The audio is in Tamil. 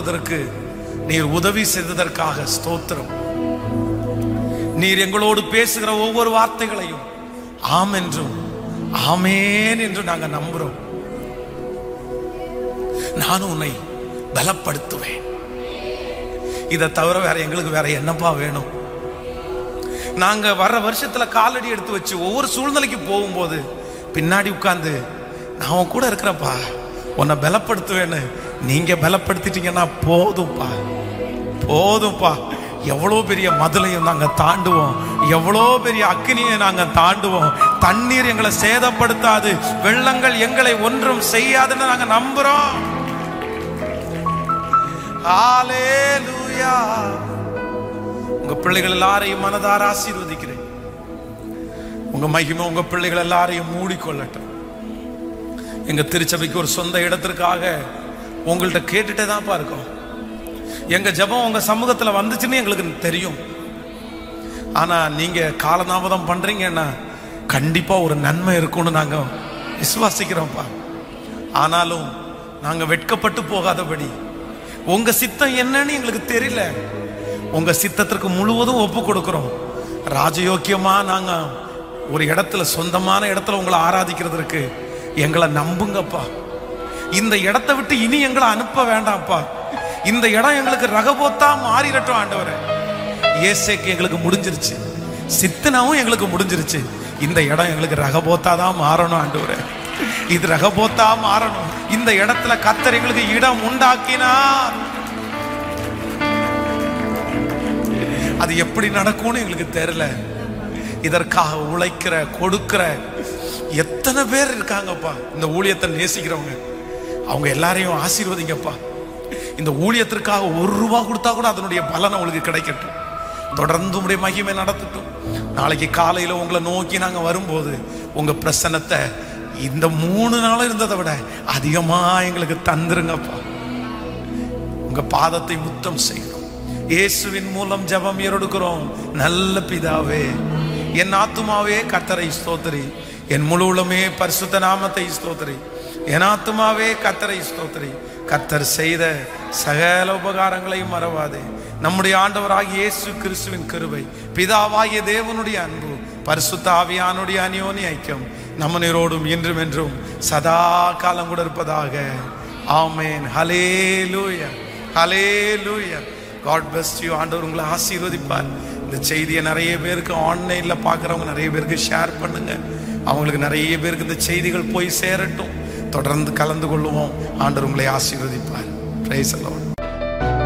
வருவதற்கு நீர் உதவி செய்ததற்காக ஸ்தோத்திரம் நீர் எங்களோடு பேசுகிற ஒவ்வொரு வார்த்தைகளையும் ஆம் என்றும் ஆமேன் என்று நாங்க நம்புறோம் நானும் உன்னை பலப்படுத்துவேன் இதை தவிர வேற எங்களுக்கு வேற என்னப்பா வேணும் நாங்க வர்ற வருஷத்துல காலடி எடுத்து வச்சு ஒவ்வொரு சூழ்நிலைக்கு போகும்போது பின்னாடி உட்கார்ந்து நான் உன் கூட இருக்கிறப்பா உன்னை பலப்படுத்துவேன்னு நீங்க பலப்படுத்திட்டீங்கன்னா போதும்ப்பா போதும்ப்பா எவ்வளோ பெரிய மதுளையும் நாங்க தாண்டுவோம் எவ்வளோ பெரிய அக்னியை நாங்க தாண்டுவோம் தண்ணீர் எங்களை சேதப்படுத்தாது வெள்ளங்கள் எங்களை ஒன்றும் செய்யாதுன்னு நாங்க நம்புறோம் ஹalleluya உங்க பிள்ளைகள் எல்லாரையும் மனதார ஆசீர்வதிக்கிறேன் உங்க மகிமை உங்க பிள்ளைகள் எல்லாரையும் மூடிக்கொள்ளட்டும் எங்க திருச்சபைக்கு ஒரு சொந்த இடத்திற்காக உங்கள்கிட்ட கேட்டுட்டே தான்ப்பா இருக்கோம் எங்க ஜெபம் உங்க சமூகத்துல வந்துச்சுன்னு எங்களுக்கு தெரியும் ஆனா நீங்க காலதாமதம் பண்றீங்கன்னா கண்டிப்பா ஒரு நன்மை இருக்கும்னு நாங்க விசுவாசிக்கிறோம்ப்பா ஆனாலும் நாங்க வெட்கப்பட்டு போகாதபடி உங்க சித்தம் என்னன்னு எங்களுக்கு தெரியல உங்க சித்தத்திற்கு முழுவதும் ஒப்பு கொடுக்கிறோம் ராஜயோக்கியமா நாங்க ஒரு இடத்துல சொந்தமான இடத்துல உங்களை ஆராதிக்கிறதுக்கு எங்களை நம்புங்கப்பா இந்த இடத்தை விட்டு இனி எங்களை அனுப்ப வேண்டாம்ப்பா இந்த இடம் எங்களுக்கு ரகபோத்தா மாறிடட்டும் ஆண்டவரே ஏசேக்கு எங்களுக்கு முடிஞ்சிருச்சு சித்தனாவும் எங்களுக்கு முடிஞ்சிருச்சு இந்த இடம் எங்களுக்கு ரகபோத்தா தான் மாறணும் ஆண்டவரே இது ரகபோத்தா மாறணும் இந்த இடத்துல கத்தர் எங்களுக்கு இடம் உண்டாக்கினார் அது எப்படி நடக்கும்னு எங்களுக்கு தெரியல இதற்காக உழைக்கிற கொடுக்கிற எத்தனை பேர் இருக்காங்கப்பா இந்த ஊழியத்தை நேசிக்கிறவங்க அவங்க எல்லாரையும் ஆசீர்வதிங்கப்பா இந்த ஊழியத்திற்காக ஒரு ரூபா கொடுத்தா கூட அதனுடைய பலன் அவங்களுக்கு கிடைக்கட்டும் தொடர்ந்து உடைய மகிமை நடத்தட்டும் நாளைக்கு காலையில உங்களை நோக்கி நாங்க வரும்போது உங்க பிரசன்னத்தை இந்த மூணு நாளும் இருந்ததை விட அதிகமா எங்களுக்கு தந்துருங்கப்பா உங்க பாதத்தை முத்தம் செய்கிறோம் இயேசுவின் மூலம் ஜெபம் ஏறெடுக்கிறோம் நல்ல பிதாவே என் ஆத்துமாவே கத்தரை ஸ்தோத்திரி என் முழு உள்ளமே பரிசுத்த நாமத்தை ஸ்தோத்திரி என் ஆத்துமாவே கத்தரை ஸ்தோத்திரி கத்தர் செய்த சகல உபகாரங்களையும் மறவாதே நம்முடைய ஆண்டவராகிய இயேசு கிறிஸ்துவின் கிருபை பிதாவாகிய தேவனுடைய அன்பு பரிசுத்த ஆவியானுடைய அநியோனி ஐக்கியம் நம்ம நீரோடும் இன்றும் என்றும் சதா காலம் கூட இருப்பதாக ஆமேன் ஹலே லூயா ஹலே லூயா காட் பெஸ்ட் யூ ஆண்டவர் உங்களை ஆசீர்வதிப்பார் இந்த செய்தியை நிறைய பேருக்கு ஆன்லைனில் பார்க்குறவங்க நிறைய பேருக்கு ஷேர் பண்ணுங்க அவங்களுக்கு நிறைய பேருக்கு இந்த செய்திகள் போய் சேரட்டும் தொடர்ந்து கலந்து கொள்ளுவோம் ஆண்டவர் உங்களை ஆசீர்வதிப்பார் பிரைஸ்